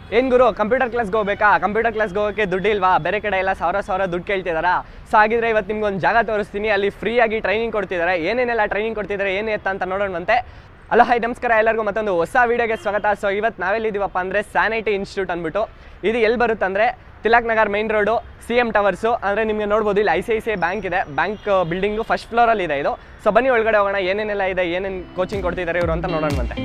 ಏನು ಗುರು ಕಂಪ್ಯೂಟರ್ ಕ್ಲಾಸ್ಗೆ ಹೋಗ್ಬೇಕಾ ಕಂಪ್ಯೂಟರ್ ಕ್ಲಾಸ್ಗೆ ಹೋಗೋಕ್ಕೆ ದುಡ್ಡು ಇಲ್ವಾ ಬೇರೆ ಕಡೆ ಎಲ್ಲ ಸಾವಿರ ಸಾವಿರ ದುಡ್ಡು ಕೇಳ್ತಿದಾರಾ ಸೊ ಹಾಗಿದ್ರೆ ಇವತ್ತು ನಿಮ್ಗೆ ಒಂದು ಜಾಗ ತೋರಿಸ್ತೀನಿ ಅಲ್ಲಿ ಫ್ರೀಯಾಗಿ ಟ್ರೈನಿಂಗ್ ಕೊಡ್ತಿದ್ದಾರೆ ಏನೇನೆಲ್ಲ ಟ್ರೈನಿಂಗ್ ಕೊಡ್ತಿದ್ದಾರೆ ಏನು ಎತ್ತ ಅಂತ ನೋಡೋಣಂತೆ ಅಲ್ಲ ಹಾಯ್ ನಮಸ್ಕಾರ ಎಲ್ಲರಿಗೂ ಮತ್ತೊಂದು ಹೊಸ ವೀಡಿಯೋಗೆ ಸ್ವಾಗತ ಸೊ ಇವತ್ತು ನಾವೆಲ್ಲಿದ್ದೀವಪ್ಪ ಅಂದರೆ ಸ್ಯಾನಿಟಿ ಇನ್ಸ್ಟಿಟ್ಯೂಟ್ ಅಂದ್ಬಿಟ್ಟು ಇದು ಎಲ್ಲಿ ಬರುತ್ತೆ ಅಂದರೆ Tilak Nagar main road C M towers ಅಂದರೆ ನಿಮಗೆ ನೋಡ್ಬೋದು ಇಲ್ಲಿ I C I C I bank ಇದೆ ಬ್ಯಾಂಕ್ ಬಿಲ್ಡಿಂಗು ಫಸ್ಟ್ ಫ್ಲೋರಲ್ಲಿ ಇದೆ ಇದು ಸೊ ಬನ್ನಿ ಒಳಗಡೆ ಹೋಗೋಣ ಏನೇನೆಲ್ಲ ಇದೆ ಏನೇನು ಕೋಚಿಂಗ್ ಕೊಡ್ತಿದ್ದಾರೆ ಇವರು ಅಂತ ನೋಡೋಣಂತೆ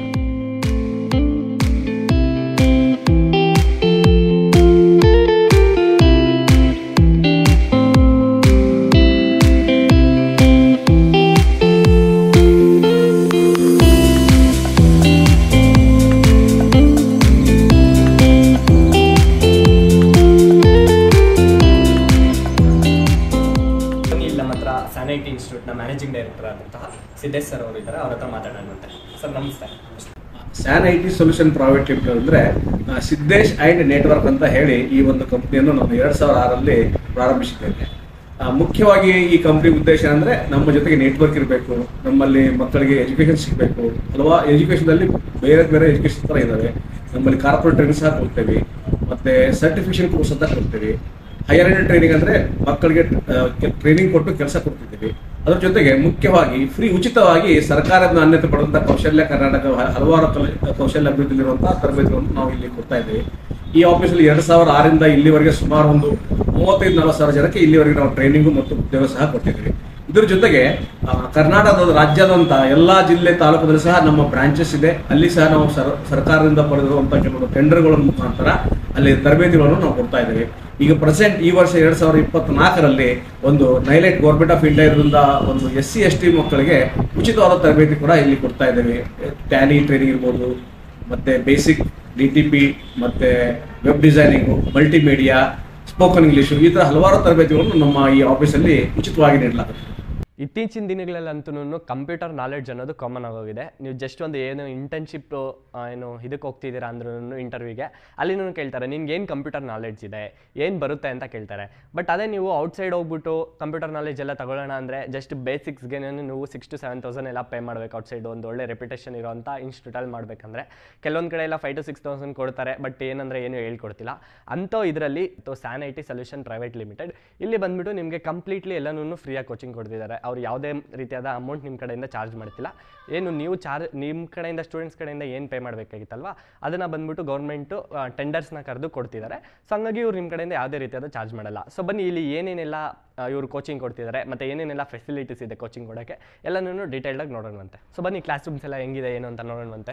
ಬನ್ನಿ ಇಲ್ಲಿ ನಮ್ಮ ಹತ್ರ ಸ್ಯಾನಿಟಿ ಇನ್ಸ್ಟಿಟ್ಯೂಟ್ನ ಮ್ಯಾನೇಜಿಂಗ್ ಡೈರೆಕ್ಟರ್ ಆದಂತಹ ಸಿದ್ದೇಶ್ ಸರ್ ಅವರು ಇದ್ದಾರೆ ಅವ್ರ ಹತ್ರ ಮಾತಾಡೋಣಂತೆ ಸರ್ ನಮಸ್ತೆ San I T solution private limited ಅಂದ್ರೆ ಆ, ಸಿದ್ದೇಶ್ ಅಂಡ್ ನೆಟ್ವರ್ಕ್ ಅಂತ ಹೇಳಿ ಈ ಒಂದು ಕಂಪನಿಯನ್ನು ನಾನು ಎರಡ್ ಸಾವಿರ ಆರಲ್ಲಿ ಪ್ರಾರಂಭಿಸಿದ್ದೇನೆ ಆ, ಮುಖ್ಯವಾಗಿ ಈ ಕಂಪನಿ ಉದ್ದೇಶ ಅಂದ್ರೆ ನಮ್ಮ ಜೊತೆಗೆ ನೆಟ್ವರ್ಕ್ ಇರಬೇಕು ನಮ್ಮಲ್ಲಿ ಮಕ್ಕಳಿಗೆ ಎಜುಕೇಶನ್ ಸಿಗಬೇಕು ಅಥವಾ ಎಜುಕೇಶನ್ ಅಲ್ಲಿ ಬೇರೆ ಬೇರೆ ಎಜುಕೇಶನ್ ತರ ಇದಾವೆ ನಮ್ಮಲ್ಲಿ ಕಾರ್ಪೊರೇಟ್ ಟ್ರೈನಿಂಗ್ ಸಹ ಕೊಡ್ತೇವೆ ಮತ್ತೆ ಸರ್ಟಿಫಿಕೇಶನ್ ಕೋರ್ಸ್ ಅಂತ ಕೊಡ್ತೇವೆ ಹೈಯರ್ ಎಂಡ್ ಟ್ರೈನಿಂಗ್ ಅಂದ್ರೆ ಮಕ್ಕಳಿಗೆ ಟ್ರೈನಿಂಗ್ ಕೊಟ್ಟು ಕೆಲಸ ಕೊಡ್ತಿದ್ದೀವಿ ಅದ್ರ ಜೊತೆಗೆ ಮುಖ್ಯವಾಗಿ ಫ್ರೀ ಉಚಿತವಾಗಿ ಸರ್ಕಾರದ ಮಾನ್ಯತೆ ಪಡೆದಂತ ಕೌಶಲ್ಯ ಕರ್ನಾಟಕ ಹ- ಹಲವಾರು ಕೌ- ಕೌಶಲ್ಯ ಅಭಿವೃದ್ಧಿಲಿರುವಂತಹ ತರಬೇತಿಗಳನ್ನು ನಾವು ಇಲ್ಲಿ ಕೊಡ್ತಾ ಇದ್ದೀವಿ ಈ ಆಫೀಸಲ್ಲಿ ಎರಡ್ ಸಾವಿರದ ಆರರಿಂದ ಇಲ್ಲಿವರೆಗೆ ಸುಮಾರು ಒಂದು ಮೂವತ್ತೈದು ನಲವತ್ತು ಸಾವಿರ ಜನಕ್ಕೆ ಇಲ್ಲಿವರೆಗೆ ನಾವು ಟ್ರೈನಿಂಗ್ ಮತ್ತು ಉದ್ಯೋಗ ಸಹ ಕೊಟ್ಟಿದ್ದೀವಿ ಇದ್ರ ಜೊತೆಗೆ ಆ, ಕರ್ನಾಟಕದ ರಾಜ್ಯಾದ್ಯಂತ ಎಲ್ಲಾ ಜಿಲ್ಲೆ ತಾಲೂಕುದಲ್ಲಿ ಸಹ ನಮ್ಮ ಬ್ರಾಂಚಸ್ ಇದೆ ಅಲ್ಲಿ ಸಹ ನಾವು ಸರ್- ಸರ್ಕಾರದಿಂದ ಪಡೆದಿರುವಂತಹ ಕೆಲವು ಟೆಂಡರ್ಗಳ ಮುಖಾಂತರ ಅಲ್ಲಿ ತರಬೇತಿಗಳನ್ನು ನಾವು ಕೊಡ್ತಾ ಇದ್ದೇವೆ ಈಗ ಪ್ರೆಸೆಂಟ್ ಈ ವರ್ಷ ಎರಡ್ ಸಾವಿರದ ಇಪ್ಪತ್ನಾಲ್ಕರಲ್ಲಿ ಒಂದು ನೈಲೈಟ್ ಗೌರ್ಮೆಂಟ್ ಆಫ್ ಇಂಡಿಯಾ ಇದರಿಂದ ಒಂದು ಎಸ್ ಸಿ ಎಸ್ ಟಿ ಮಕ್ಕಳಿಗೆ ಉಚಿತವಾದ ತರಬೇತಿ ಕೂಡ ಇಲ್ಲಿ ಕೊಡ್ತಾ ಇದ್ದೇವೆ ಟ್ಯಾಲಿ ಟ್ರೈನಿಂಗ್ ಇರ್ಬೋದು ಮತ್ತೆ ಬೇಸಿಕ್ ಡಿ ಟಿ ಪಿ ಮತ್ತೆ web designing multimedia spoken English ಈ ತರ ಹಲವಾರು ತರಬೇತಿಗಳನ್ನು ನಮ್ಮ ಈ ಆಫೀಸಲ್ಲಿ ಉಚಿತವಾಗಿ ನೀಡಲಾಗುತ್ತೆ ಇತ್ತೀಚಿನ ದಿನಗಳಲ್ಲಂತೂ ಕಂಪ್ಯೂಟರ್ ನಾಲೆಡ್ಜ್ ಅನ್ನೋದು ಕಾಮನ್ ಆಗೋಗಿದೆ ನೀವು ಜಸ್ಟ್ ಒಂದು ಏನು ಇಂಟರ್ನ್ಶಿಪ್ ಏನು ಇದಕ್ಕೆ ಹೋಗ್ತಿದ್ದೀರಾ ಅಂದ್ರೂ ಇಂಟರ್ವ್ಯೂಗೆ ಅಲ್ಲಿನೂ ಕೇಳ್ತಾರೆ ನಿನ್ಗೆ ಏನು ಕಂಪ್ಯೂಟರ್ ನಾಲೆಡ್ಜ್ ಇದೆ ಏನು ಬರುತ್ತೆ ಅಂತ ಕೇಳ್ತಾರೆ ಬಟ್ ಅದೇ ನೀವು ಔಟ್ಸೈಡ್ ಹೋಗ್ಬಿಟ್ಟು ಕಂಪ್ಯೂಟರ್ ನಾಲೆಜ್ ಎಲ್ಲ ತಗೊಳ್ಳೋಣ ಅಂದರೆ ಜಸ್ಟ್ ಬೇಸಿಕ್ಸ್ಗೆ ನೀವು ಸಿಕ್ಸ್ ಟು ಸೆವೆನ್ ತೌಸಂಡ್ ಎಲ್ಲ ಪೇ ಮಾಡಬೇಕು ಔಟ್ಸೈಡ್ ಒಂದು ಒಳ್ಳೆ ರೆಪ್ಯುಟೇಷನ್ ಇರೋಂಥ ಇನ್ಸ್ಟಿಟ್ಯೂಟಲ್ಲಿ ಮಾಡಬೇಕಂದ್ರೆ ಕೆಲವೊಂದು ಕಡೆ ಎಲ್ಲ ಫೈವ್ ಟು ಸಿಕ್ಸ್ ತೌಸಂಡ್ ಕೊಡ್ತಾರೆ ಬಟ್ ಏನಂದರೆ ಏನು ಹೇಳ್ಕೊಡ್ತಿಲ್ಲ ಅಂಥೋ ಇದರಲ್ಲಿ San I T solution private limited ಇಲ್ಲಿ ಬಂದ್ಬಿಟ್ಟು ನಿಮಗೆ ಕಂಪ್ಲೀಟ್ಲಿ ಎಲ್ಲನೂ ಫ್ರೀಯಾಗಿ ಕೋಚಿಂಗ್ ಕೊಡ್ತಿದ್ದಾರೆ ಅವ್ರು ಯಾವುದೇ ರೀತಿಯಾದ ಅಮೌಂಟ್ ನಿಮ್ಮ ಕಡೆಯಿಂದ ಚಾರ್ಜ್ ಮಾಡ್ತಿಲ್ಲ ಏನು ನೀವು ಚಾರ್ಜ್ ನಿಮ್ಮ ಕಡೆಯಿಂದ ಸ್ಟೂಡೆಂಟ್ಸ್ ಕಡೆಯಿಂದ ಏನು ಪೇ ಮಾಡಬೇಕಾಗಿತ್ತಲ್ವಾ ಅದನ್ನು ಬಂದ್ಬಿಟ್ಟು ಗೌರ್ಮೆಂಟು ಟೆಂಡರ್ಸ್ನ ಕರೆದು ಕೊಡ್ತಿದ್ದಾರೆ ಸೊ ಹಂಗಾಗಿ ಇವ್ರು ನಿಮ್ಮ ಕಡೆಯಿಂದ ಯಾವುದೇ ರೀತಿಯಾದ ಚಾರ್ಜ್ ಮಾಡಲ್ಲ ಸೊ ಬನ್ನಿ ಇಲ್ಲಿ ಏನೇನೆಲ್ಲ ಆ, ಇವರು ಕೋಚಿಂಗ್ ಕೊಡ್ತಿದ್ದಾರೆ ಮತ್ತು ಏನೇನೆಲ್ಲ ಫೆಸಿಲಿಟೀಸ್ ಇದೆ ಕೋಚಿಂಗ್ ಕೊಡೋಕ್ಕೆ ಎಲ್ಲನೂ ಡೀಟೇಲ್ಡಾಗಿ ನೋಡೋಣವಂತೆ ಸೊ ಬನ್ನಿ ಕ್ಲಾಸ್ ರೂಮ್ಸ್ ಎಲ್ಲ ಹೆಂಗಿದೆ ಏನು ಅಂತ ನೋಡೋಣವಂತೆ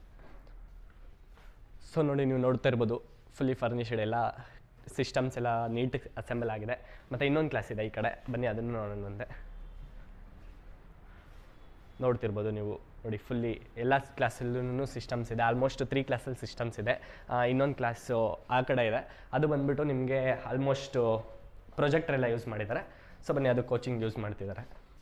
ಸೊ ನೋಡಿ ನೀವು ನೋಡ್ತಾ ಇರ್ಬೋದು ಫುಲ್ಲಿ ಫರ್ನಿಶ್ಡ್ ಎಲ್ಲ ಸಿಸ್ಟಮ್ಸ್ ಎಲ್ಲ ನೀಟ್ ಅಸೆಂಬಲ್ ಆಗಿದೆ ಮತ್ತು ಇನ್ನೊಂದು ಕ್ಲಾಸ್ ಇದೆ ಈ ಕಡೆ ಬನ್ನಿ ಅದನ್ನು ನೋಡೋಣಂತೆ ನೋಡ್ತಿರ್ಬೋದು ನೀವು ನೋಡಿ ಫುಲ್ಲಿ ಎಲ್ಲ ಕ್ಲಾಸಲ್ಲೂ ಸಿಸ್ಟಮ್ಸ್ ಇದೆ ಆಲ್ಮೋಸ್ಟ್ ತ್ರೀ ಕ್ಲಾಸಲ್ಲಿ ಸಿಸ್ಟಮ್ಸ್ ಇದೆ ಇನ್ನೊಂದು ಕ್ಲಾಸು ಆ ಕಡೆ ಇದೆ ಅದು ಬಂದ್ಬಿಟ್ಟು ನಿಮಗೆ ಆಲ್ಮೋಸ್ಟ್ ಪ್ರೊಜೆಕ್ಟರ್ ಎಲ್ಲ ಯೂಸ್ ಮಾಡಿದ್ದಾರೆ ಸೊ ಬನ್ನಿ ಅದು ಕೋಚಿಂಗ್ ಯೂಸ್ ಮಾಡ್ತಿದ್ದಾರೆ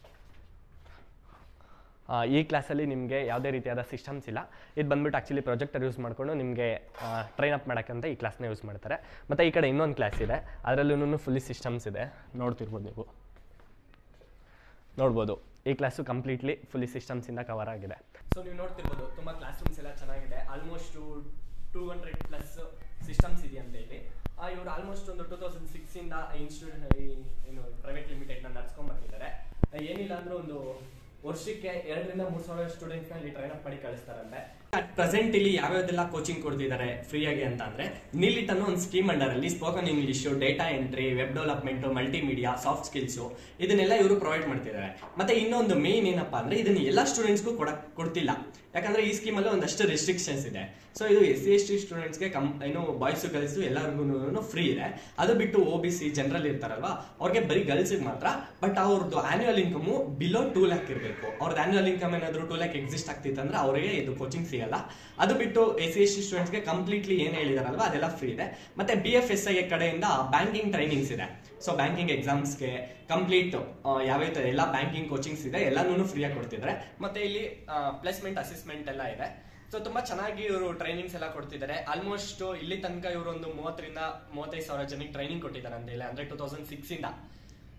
ಆ, ಈ ಕ್ಲಾಸಲ್ಲಿ ನಿಮಗೆ ಯಾವುದೇ ರೀತಿಯಾದ ಸಿಸ್ಟಮ್ಸ್ ಇಲ್ಲ ಇದು ಬಂದ್ಬಿಟ್ಟು ಆ್ಯಕ್ಚುಲಿ ಪ್ರೊಜೆಕ್ಟರ್ ಯೂಸ್ ಮಾಡಿಕೊಂಡು ನಿಮಗೆ ಟ್ರೈನ್ ಅಪ್ ಮಾಡೋಕ್ಕಂತ ಈ ಕ್ಲಾಸ್ನ ಯೂಸ್ ಮಾಡ್ತಾರೆ ಮತ್ತು ಈ ಕಡೆ ಇನ್ನೊಂದು ಕ್ಲಾಸ್ ಇದೆ ಅದರಲ್ಲೂ ಫುಲ್ಲಿ ಸಿಸ್ಟಮ್ಸ್ ಇದೆ ನೋಡ್ತಿರ್ಬೋದು ನೀವು ನೋಡ್ಬೋದು ಈ ಕ್ಲಾಸು ಕಂಪ್ಲೀಟ್ಲಿ ಫುಲ್ಲಿ ಸಿಸ್ಟಮ್ಸಿಂದ ಕವರ್ ಆಗಿದೆ ಸೊ ನೀವು ನೋಡ್ತಿರ್ಬೋದು ತುಂಬ ಕ್ಲಾಸ್ ರೂಮ್ಸ್ ಎಲ್ಲ ಚೆನ್ನಾಗಿದೆ almost two hundred plus systems ಇದೆ ಅಂತ ಹೇಳಿ ಇವರು ಆಲ್ಮೋಸ್ಟ್ ಒಂದು ಟೂ ತೌಸಂಡ್ ಸಿಕ್ಸಿಂದ ಇನ್ಸ್ಟಿಟ್ಯೂಟ್ ಏನು ಪ್ರೈವೇಟ್ ಲಿಮಿಟೆಡ್ನ ನಡ್ಸ್ಕೊಂಡ್ ಬರ್ತಿದ್ದಾರೆ ಆ, ಏನಿಲ್ಲ ಅಂದ್ರೆ ಒಂದು ವರ್ಷಕ್ಕೆ ಎರಡರಿಂದ ಮೂರು ಸಾವಿರ ಸ್ಟೂಡೆಂಟ್ಸ್ನ ಇಲ್ಲಿ ಟ್ರೈನ್ ಅಪ್ ಮಾಡಿ ಕಳಿಸ್ತಾರಂತೆ ಅಟ್ ಪ್ರೆಸೆಂಟ್ ಇಲ್ಲಿ ಯಾವ್ಯಾವ್ದೆಲ್ಲ ಕೋಚಿಂಗ್ ಕೊಡ್ತಿದ್ದಾರೆ ಫ್ರೀಯಾಗಿ ಅಂತ ಅಂದ್ರೆ ನಿಲ್ಲಿಟ್ ಅನ್ನೋ ಒಂದು ಸ್ಕೀಮ್ ಅಂಡರ್ ಅಲ್ಲಿ spoken English data entry web development multimedia soft skills ಇದನ್ನೆಲ್ಲ ಇವರು ಪ್ರೊವೈಡ್ ಮಾಡ್ತಿದ್ದಾರೆ ಮತ್ತೆ ಇನ್ನೊಂದು ಮೇನ್ ಏನಪ್ಪಾ ಅಂದ್ರೆ ಇದನ್ನ ಎಲ್ಲ ಸ್ಟೂಡೆಂಟ್ಸ್ಗೂ ಕೊಡಕ್ ಕೊಡ್ತಿಲ್ಲ ಯಾಕಂದ್ರೆ ಈ ಸ್ಕೀಮ್ ಅಲ್ಲಿ ಒಂದಷ್ಟು ರೆಸ್ಟ್ರಿಕ್ಷನ್ಸ್ ಇದೆ ಸೊ ಇದು ಎಸ್ ಸಿ ಎಸ್ ಟಿ ಸ್ಟೂಡೆಂಟ್ಸ್ಗೆ ಕಮ್ ಏನು ಬಾಯ್ಸ್ ಗರ್ಲ್ಸ್ ಎಲ್ಲರಿಗೂ ಫ್ರೀ ಇದೆ ಅದು ಬಿಟ್ಟು ಒ ಬಿ ಸಿ ಜನರಲ್ ಇರ್ತಾರಲ್ವಾ ಅವ್ರಿಗೆ ಬರೀ ಗರ್ಲ್ಸ್ಗೆ ಮಾತ್ರ ಬಟ್ ಅವ್ರದ್ದು annual income below two lakh ಇರಬೇಕು ಅವ್ರದ್ದು ಆನ್ಯುವಲ್ ಇನ್ಕಮ್ ಏನಾದ್ರು ಟೂ ಲ್ಯಾಕ್ ಎಕ್ಸಿಸ್ಟ್ ಆಗ್ತಿತ್ತು ಅಂದ್ರೆ ಅವರಿಗೆ ಇದು ಕೋಚಿಂಗ್ ಸಿಗಲ್ಲ ಅದು ಬಿಟ್ಟು ಎಸ್ ಸಿ ಎಸ್ ಟಿ ಸ್ಟೂಡೆಂಟ್ಸ್ಗೆ ಕಂಪ್ಲೀಟ್ಲಿ ಏನು ಹೇಳಿದಾರಲ್ವಾ ಅದೆಲ್ಲ ಫ್ರೀ ಇದೆ ಮತ್ತೆ ಬಿ ಎಫ್ ಎಸ್ ಐ ಕಡೆಯಿಂದ ಬ್ಯಾಂಕಿಂಗ್ ಟ್ರೈನಿಂಗ್ಸ್ ಇದೆ ಸೊ ಬ್ಯಾಂಕಿಂಗ್ ಎಕ್ಸಾಮ್ಸ್ಗೆ ಕಂಪ್ಲೀಟ್ ಯಾವ್ಯಾವ ಎಲ್ಲ ಬ್ಯಾಂಕಿಂಗ್ ಕೋಚಿಂಗ್ಸ್ ಇದೆ ಎಲ್ಲಾನು ಫ್ರೀಯಾಗಿ ಕೊಡ್ತಿದ್ದಾರೆ ಮತ್ತೆ ಇಲ್ಲಿ ಪ್ಲೇಸ್ಮೆಂಟ್ ಅಸೆಸ್ಮೆಂಟ್ ಎಲ್ಲ ಇದೆ ಸೊ ತುಂಬಾ ಚೆನ್ನಾಗಿ ಇವರು ಟ್ರೈನಿಂಗ್ಸ್ ಎಲ್ಲ ಕೊಡ್ತಿದ್ದಾರೆ ಆಲ್ಮೋಸ್ಟ್ ಇಲ್ಲಿ ತನಕ ಇವರು ಒಂದು ಮೂವತ್ತರಿಂದ ಮೂವತ್ತೈದು ಸಾವಿರ ಜನಕ್ಕೆ ಟ್ರೈನಿಂಗ್ ಕೊಟ್ಟಿದ್ದಾರೆ ಅಂತ ಹೇಳಿ ಅಂದ್ರೆ ಟೂ ತೌಸಂಡ್ ಸಿಕ್ಸ್ ಇಂದ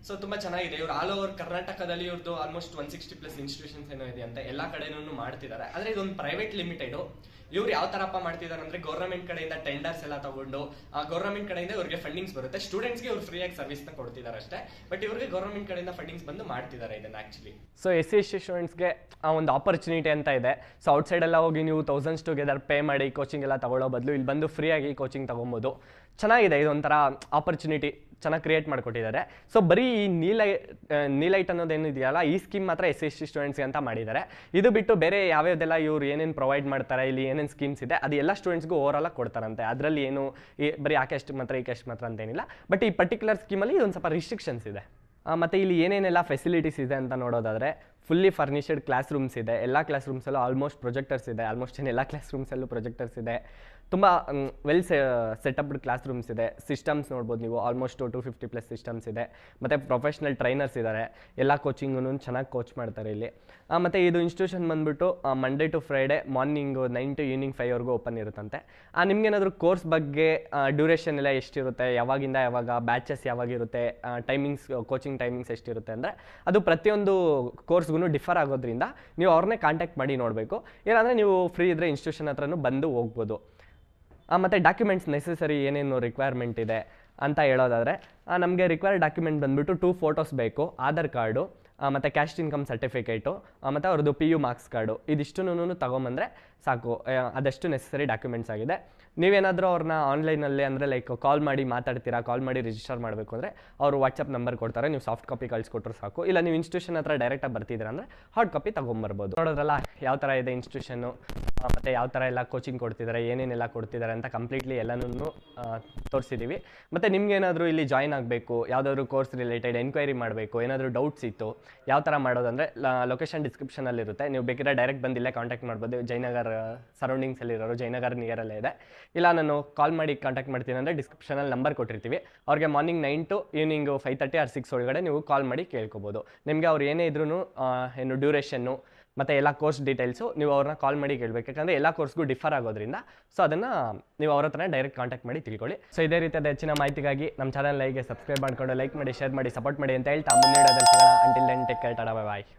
ಸೊ ತುಂಬಾ ಚೆನ್ನಾಗಿದೆ ಇವ್ರು ಆಲ್ ಓವರ್ ಕರ್ನಾಟಕದಲ್ಲಿ ಇವ್ರದ್ದು almost one sixty plus institutions ಏನೋ ಇದೆ ಅಂತ ಎಲ್ಲಾ ಕಡೆನೂ ಮಾಡ್ತಿದ್ದಾರೆ ಆದ್ರೆ ಇದೊಂದು ಪ್ರೈವೇಟ್ ಲಿಮಿಟೆಡ್ ಇವ್ರು ಯಾವ ತರಪ್ಪ ಮಾಡ್ತಿದ್ದಾರೆ ಅಂದ್ರೆ ಗೌರ್ಮೆಂಟ್ ಕಡೆಯಿಂದ ಟೆಂಡರ್ಸ್ ಎಲ್ಲ ತಗೊಂಡು ಆ ಗೌರ್ಮೆಂಟ್ ಕಡೆಯಿಂದ ಇವ್ರಿಗೆ ಫಂಡಿಂಗ್ಸ್ ಬರುತ್ತೆ ಸ್ಟೂಡೆಂಟ್ಸ್ಗೆ ಇವ್ರು ಫ್ರೀಯಾಗಿ ಸರ್ವಿಸ್ ನ ಕೊಡ್ತಿದ್ದಾರೆ ಅಷ್ಟೇ ಬಟ್ ಇವ್ರಿಗೆ ಗೌರ್ಮೆಂಟ್ ಕಡೆಯಿಂದ ಫಂಡಿಂಗ್ಸ್ ಬಂದು ಮಾಡ್ತಿದ್ದಾರೆ ಇದನ್ನ actually so S C S T ಸ್ಟೂಡೆಂಟ್ಸ್ಗೆ ಒಂದು ಆಪರ್ಚುನಿಟಿ ಅಂತ ಇದೆ ಸೊ ಔಟ್ಸೈಡ್ ಎಲ್ಲ ಹೋಗಿ ನೀವು ತೌಸಂಡ್ಸ್ ಟುಗೆದರ್ ಪೇ ಮಾಡಿ ಕೋಚಿಂಗ್ ಎಲ್ಲ ತಗೊಳ್ಳೋ ಬದಲು ಇಲ್ಲಿ ಬಂದು ಫ್ರೀಯಾಗಿ ಕೋಚಿಂಗ್ ತಗೊಬೋದು ಚೆನ್ನಾಗಿದೆ ಇದೊಂಥರ ಆಪರ್ಚುನಿಟಿ ಚೆನ್ನಾಗಿ ಕ್ರಿಯೇಟ್ ಮಾಡಿಕೊಟ್ಟಿದ್ದಾರೆ ಸೊ ಬರೀ ಈ ನೀಲೈ ನೀಲೈಟ್ ಅನ್ನೋದೇನು ಇದೆಯಲ್ಲ ಈ ಸ್ಕೀಮ್ ಮಾತ್ರ ಎಸ್ ಎಸ್ ಟಿ ಸ್ಟೂಡೆಂಟ್ಸ್ಗೆ ಅಂತ ಮಾಡಿದ್ದಾರೆ ಇದು ಬಿಟ್ಟು ಬೇರೆ ಯಾವ್ಯಾವ್ದೆಲ್ಲ ಇವ್ರು ಏನೇನು ಪ್ರೊವೈಡ್ ಮಾಡ್ತಾರೆ ಇಲ್ಲಿ ಏನೇನು ಸ್ಕೀಮ್ಸ್ ಇದೆ ಅದು ಎಲ್ಲ ಸ್ಟೂಡೆಂಟ್ಸ್ಗೂ ಓವರಾಲ್ ಕೊಡ್ತಾರಂತೆ ಅದರಲ್ಲಿ ಏನು ಈ ಬರೀ ಆಕೆ ಅಷ್ಟು ಮಾತ್ರ ಈಕೆ ಅಷ್ಟು ಮಾತ್ರ ಅಂತೇನಿಲ್ಲ ಬಟ್ ಈ ಪರ್ಟಿಕ್ಯುಲರ್ ಸ್ಕೀಮಲ್ಲಿ ಇದೊಂದು ಸ್ವಲ್ಪ ರಿಸ್ಟ್ರಿಕ್ಷನ್ಸ್ ಇದೆ ಆ, ಮತ್ತೆ ಇಲ್ಲಿ ಏನೇನೆಲ್ಲ ಫೆಸಿಲಿಟೀಸ್ ಇದೆ ಅಂತ ನೋಡೋದಾದ್ರೆ ಫುಲ್ಲಿ ಫರ್ನಿಷಡ್ ಕ್ಲಾಸ್ ರೂಮ್ಸ್ ಇದೆ ಎಲ್ಲ ಕ್ಲಾಸ್ ರೂಮ್ಸಲ್ಲೂ ಆಲ್ಮೋಸ್ಟ್ ಪ್ರೊಜೆಕ್ಟರ್ಸ್ ಇದೆ ಆಲ್ಮೋಸ್ಟ್ ಏನು ಎಲ್ಲ ಕ್ಲಾಸ್ ರೂಮ್ಸಲ್ಲೂ ಪ್ರೊಜೆಕ್ಟರ್ಸ್ ಇದೆ ತುಂಬ ವೆಲ್ ಸೆಟಪ್ಡ್ ಕ್ಲಾಸ್ ರೂಮ್ಸ್ ಇದೆ ಸಿಸ್ಟಮ್ಸ್ ನೋಡ್ಬೋದು ನೀವು almost two fifty plus systems ಇದೆ ಮತ್ತು ಪ್ರೊಫೆಷ್ನಲ್ ಟ್ರೈನರ್ಸ್ ಇದ್ದಾರೆ ಎಲ್ಲ ಕೋಚಿಂಗೂ ಚೆನ್ನಾಗಿ ಕೋಚ್ ಮಾಡ್ತಾರೆ ಇಲ್ಲಿ ಆ, ಮತ್ತೆ ಇದು ಇನ್ಸ್ಟಿಟ್ಯೂಷನ್ ಬಂದ್ಬಿಟ್ಟು Monday to Friday morning nine to evening ಫೈವ್ವರೆಗೂ ಓಪನ್ ಇರುತ್ತಂತೆ ನಿಮ್ಗೇನಾದರೂ ಕೋರ್ಸ್ ಬಗ್ಗೆ ಡ್ಯೂರೇಷನ್ ಎಲ್ಲ ಎಷ್ಟಿರುತ್ತೆ ಯಾವಾಗಿಂದ ಯಾವಾಗ ಬ್ಯಾಚಸ್ ಯಾವಾಗಿರುತ್ತೆ ಟೈಮಿಂಗ್ಸ್ ಕೋಚಿಂಗ್ ಟೈಮಿಂಗ್ಸ್ ಎಷ್ಟಿರುತ್ತೆ ಅಂದರೆ ಅದು ಪ್ರತಿಯೊಂದು ಕೋರ್ಸ್ಗೂ ಡಿಫರ್ ಆಗೋದ್ರಿಂದ ನೀವು ಅವ್ರನ್ನೇ ಕಾಂಟ್ಯಾಕ್ಟ್ ಮಾಡಿ ನೋಡಬೇಕು ಇಲ್ಲಾಂದರೆ ನೀವು ಫ್ರೀ ಇದ್ದರೆ ಇನ್ಸ್ಟಿಟ್ಯೂಷನ್ ಹತ್ರನೂ ಬಂದು ಹೋಗ್ಬೋದು ಆ, ಮತ್ತೆ ಡಾಕ್ಯುಮೆಂಟ್ಸ್ ನೆಸೆಸರಿ ಏನೇನು ರಿಕ್ವೈರ್ಮೆಂಟ್ ಇದೆ ಅಂತ ಹೇಳೋದಾದರೆ ನಮಗೆ ರಿಕ್ವೈರ್ಡ್ ಡಾಕ್ಯುಮೆಂಟ್ ಬಂದುಬಿಟ್ಟು ಟೂ ಫೋಟೋಸ್ ಬೇಕು ಆಧಾರ್ ಕಾರ್ಡು ಮತ್ತು ಕ್ಯಾಶ್ ಇನ್ಕಮ್ ಸರ್ಟಿಫಿಕೇಟು ಮತ್ತು ಅವ್ರದ್ದು ಪಿ ಯು ಮಾರ್ಕ್ಸ್ ಕಾರ್ಡು ಇದಿಷ್ಟನ್ನು ತೊಗೊಂಬಂದರೆ ಸಾಕು ಆ, ಅದಷ್ಟು ನೆಸೆಸರಿ ಡಾಕ್ಯುಮೆಂಟ್ಸ್ ಆಗಿದೆ ನೀವೇನಾದರೂ ಅವ್ರನ್ನ ಆನ್ಲೈನಲ್ಲಿ ಅಂದರೆ ಲೈಕ್ ಕಾಲ್ ಮಾಡಿ ಮಾತಾಡ್ತೀರಾ ಕಾಲ್ ಮಾಡಿ ರಿಜಿಸ್ಟರ್ ಮಾಡಬೇಕು ಅಂದರೆ ಅವರು ವಾಟ್ಸಪ್ ನಂಬರ್ ಕೊಡ್ತಾರೆ ನೀವು ಸಾಫ್ಟ್ ಕಾಪಿ ಕಳಿಸ್ಕೊಟ್ರು ಸಾಕು ಇಲ್ಲ ನೀವು ಇನ್ಸ್ಟಿಟ್ಯೂಷನ್ ಹತ್ರ ಡೈರೆಕ್ಟಾಗಿ ಬರ್ತಿದ್ದೀರಾ ಅಂದರೆ ಹಾರ್ಡ್ ಕಾಪಿ ತೊಗೊಂಬರ್ಬೋದು ನೋಡೋದ್ರಲ್ಲ ಯಾವ ಥರ ಇದೆ ಇನ್ಸ್ಟಿಟ್ಯೂಷನ್ನು ಮತ್ತು ಯಾವ ಥರ ಎಲ್ಲ ಕೋಚಿಂಗ್ ಕೊಡ್ತಿದ್ದಾರೆ ಏನೇನೆಲ್ಲ ಕೊಡ್ತಿದ್ದಾರೆ ಅಂತ ಕಂಪ್ಲೀಟ್ಲಿ ಎಲ್ಲನೂ ತೋರಿಸಿದ್ದೀವಿ ಮತ್ತು ನಿಮ್ಗೇನಾದರೂ ಇಲ್ಲಿ ಜಾಯ್ನ್ ಆಗಬೇಕು ಯಾವುದಾದ್ರೂ ಕೋರ್ಸ್ ರಿಲೇಟೆಡ್ ಎನ್ಕ್ವೈರಿ ಮಾಡಬೇಕು ಏನಾದರೂ ಡೌಟ್ಸ್ ಇತ್ತು ಯಾವ ಥರ ಮಾಡೋದಂದರೆ ಲೊಕೇಶನ್ ಡಿಸ್ಕ್ರಿಪ್ಷನಲ್ಲಿರುತ್ತೆ ನೀವು ಬೇಕಿದ್ರೆ ಡೈರೆಕ್ಟ್ ಬಂದು ಇಲ್ಲೇ ಕಾಂಟ್ಯಾಕ್ಟ್ ಮಾಡ್ಬೋದು ಜಯನಗರ್ ಸರೌಂಡಿಂಗ್ಸಲ್ಲಿರೋರು ಜಯನಗರ್ ನಿಯರಲ್ಲೇ ಇದೆ ಇಲ್ಲ ನಾನು ಕಾಲ್ ಮಾಡಿ ಕಾಂಟ್ಯಾಕ್ಟ್ ಮಾಡ್ತೀನಿ ಅಂದರೆ ಡಿಸ್ಕ್ರಿಪ್ಷನಲ್ಲಿ ನಂಬರ್ ಕೊಟ್ಟಿರ್ತೀವಿ ಅವ್ರಿಗೆ morning nine to evening five thirty or six ಒಳಗಡೆ ನೀವು ಕಾಲ್ ಮಾಡಿ ಕೇಳ್ಕೊಬೋದು ನಿಮಗೆ ಅವ್ರು ಏನೇ ಇದ್ರೂ ಏನು ಡ್ಯೂರೇಷನ್ನು ಮತ್ತು ಎಲ್ಲ ಕೋರ್ಸ್ ಡೀಟೇಲ್ಸು ನೀವು ಅವ್ರನ್ನ ಕಾಲ್ ಮಾಡಿ ಕೇಳಬೇಕು ಯಾಕಂದರೆ ಎಲ್ಲ ಕೋರ್ಸ್ಗೂ ಡಿಫರ್ ಆಗೋದ್ರಿಂದ ಸೊ ಅದನ್ನು ನೀವು ಅವ್ರ ಹತ್ರನೇ ಡೈರೆಕ್ಟ್ ಕಾಂಟ್ಯಾಕ್ಟ್ ಮಾಡಿ ತಿಳ್ಕೊಳ್ಳಿ ಸೊ ಇದೇ ರೀತಿಯಾದ ಹೆಚ್ಚಿನ ಮಾಹಿತಿಗಾಗಿ ನಮ್ಮ ಚಾನಲ್ ಲೈಗೆ ಸಬ್ಸ್ಕ್ರೈಬ್ ಮಾಡ್ಕೊಂಡು ಲೈಕ್ ಮಾಡಿ ಶೇರ್ ಮಾಡಿ ಸಪೋರ್ಟ್ ಮಾಡಿ ಅಂತ ಹೇಳ್ತಾ ಮುಂದೆ until then take care tada ಬಾಯ್